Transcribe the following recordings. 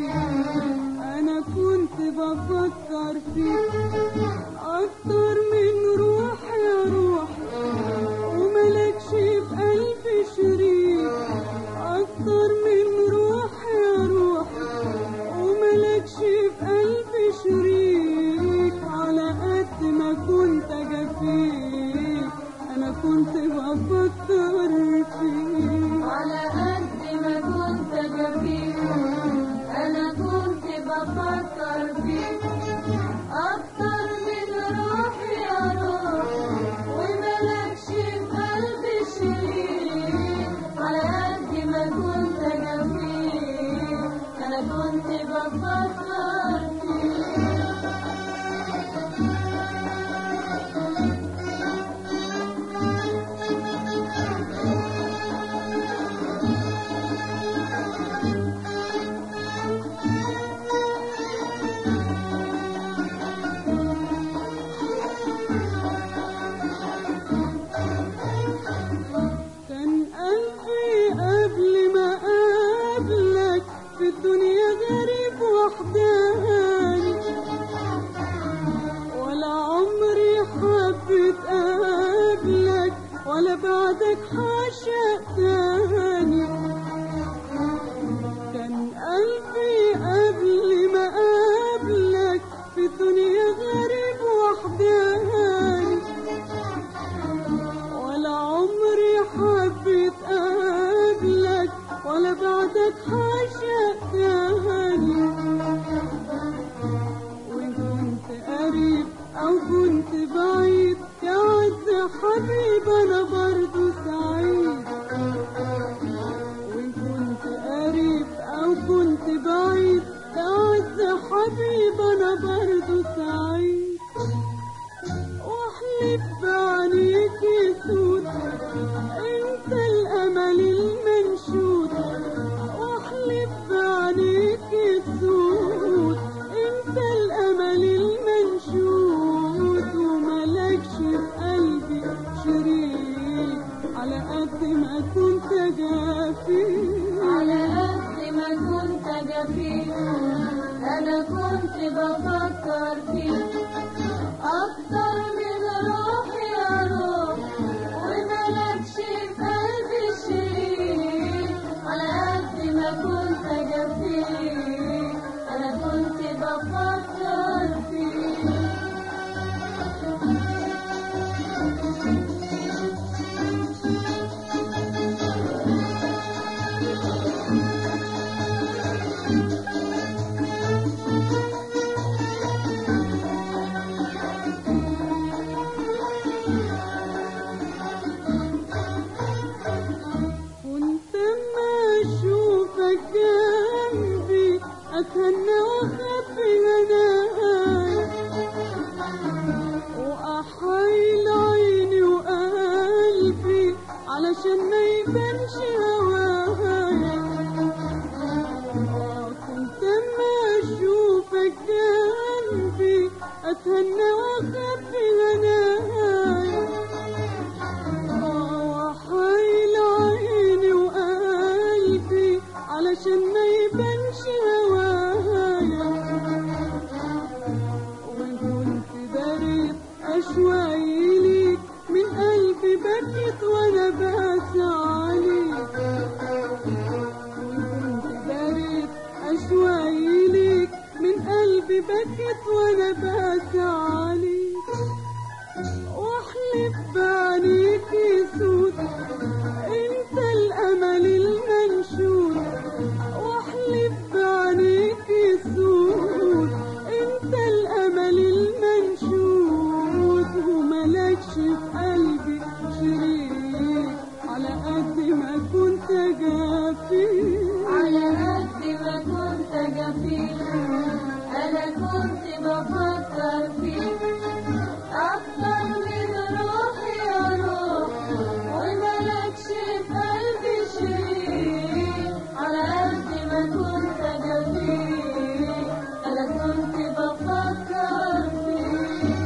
انا كنت بفكر فيك اكتر من روح يا روح وملكش في قلبي شريك اكتر من روح يا روح وملكش في قلبي شريك على قد ما كنت جفيك انا كنت بفكر فيك على قد ما كنت جميل انا كنت بفكر فيك اكتر من روحي يا روح وملكش في قلبي شريك على قد ما كنت جميل انا كنت بفكر فيك كان قلبي قبل ما قابلك في الدنيا غريب وحداني ولا عمري حبيت قابلك ولا بعدك حاشا تاني كان قلبي قبل ما قابلك في الدنيا غريب وحداني ولا عمري حبيت قابلك ولا بعدك حاشا تاني وإن كنت قريب أو كنت بعيد يا عز حبيب أنا برضو سعيد وإن كنت قريب أو كنت بعيد يا عز حبيب أنا برضو سعيد واحلف بعينيك يسود انت الامل المنشود واحلف بعينيك يسود انت الامل المنشود وملكش في قلبي شريك على قد ما كنت جافي على قد ما كنت جفيف انا كنت بفكر فيك اكتر من روحي يا روح وملكش في قلبي شريك على قد ما كنت جفيف انا كنت بفكر فيك كنت ما اشوفك جنبي اتهنى واخبي هناي واحايل عيني وقلبي علشان ما يبانش هواي كنت ما اشوفك جنبي اتهنى واخبي هناي وحايل عيني وقلبي علشان ما يبانش هوايا وإن كنت داريت أشواقي ليك من قلبي بكت وأنا باسى عليك وإن كنت داريت أشواقي ليك من قلبي بكت وأنا باسى عليك واحلف بعينيك يسود انت الامل المنشود واحلف بعينيك يسود انت الامل المنشود وملكش في قلبي شريك على قد ما كنت جافي على قد ما كنت جفيف انا كنت بفكر فيك اكتر من روحي يا روح وملكش في قلبي شريك على قد ما كنت جفيف انا كنت بفكر فيك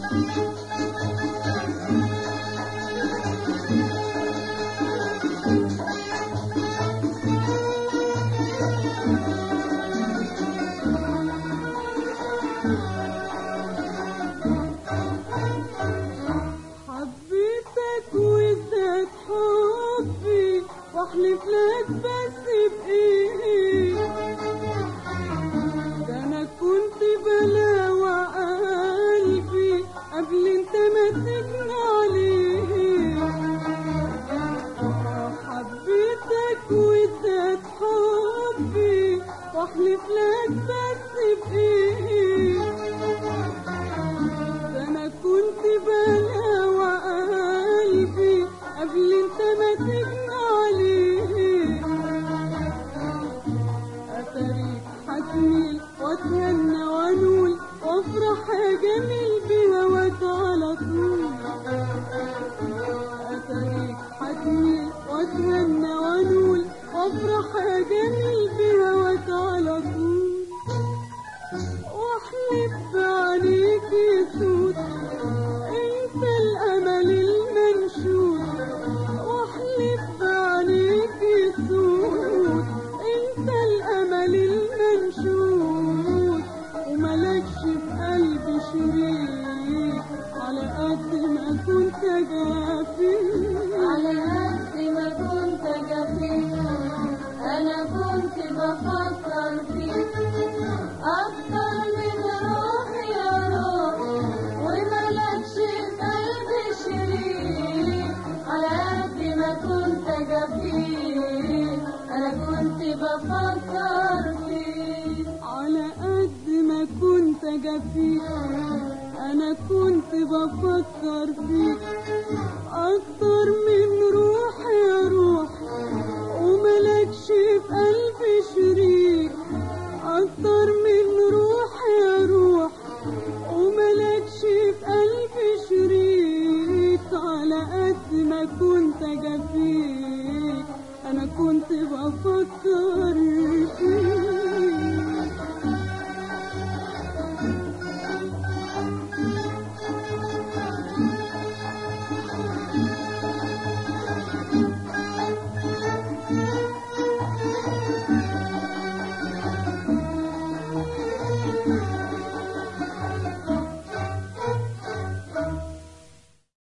كنت واحلف لك بس بايه ده انا كنت بلاوى قلبي قبل انت ما تجنى عليه حبيتك واديت حبي واحلف لك بس بايه ده انا كنت بلاوى قلبي قبل انت ما تجنى عليه اتريك حتميل واتهنى وانول وافرح يا جميل بهواك على طول اتريك حتميل واتهنى وانول وافرح يا جميل بهواك على طول واحلف بعينيك يسود انت الامل المنشود واحلف بعينيك يسود انت الامل المنشود وملكش في قلبي شريك على قد ما كنت جافي على قد ما كنت جفيت انا كنت بفكر فيك اكتر من روحي يا روح وملكش في قلبي شريك على قد ما كنت جفيت انا كنت بفكر فيك على قد ما كنت جفيك انا كنت بفكر فيك اكتر من روحي يا روح وملكش في قلبي شريك اكتر من روحي يا روح وملكش في قلبي شريك على قد ما كنت جفيك انا كنت بفكر فيك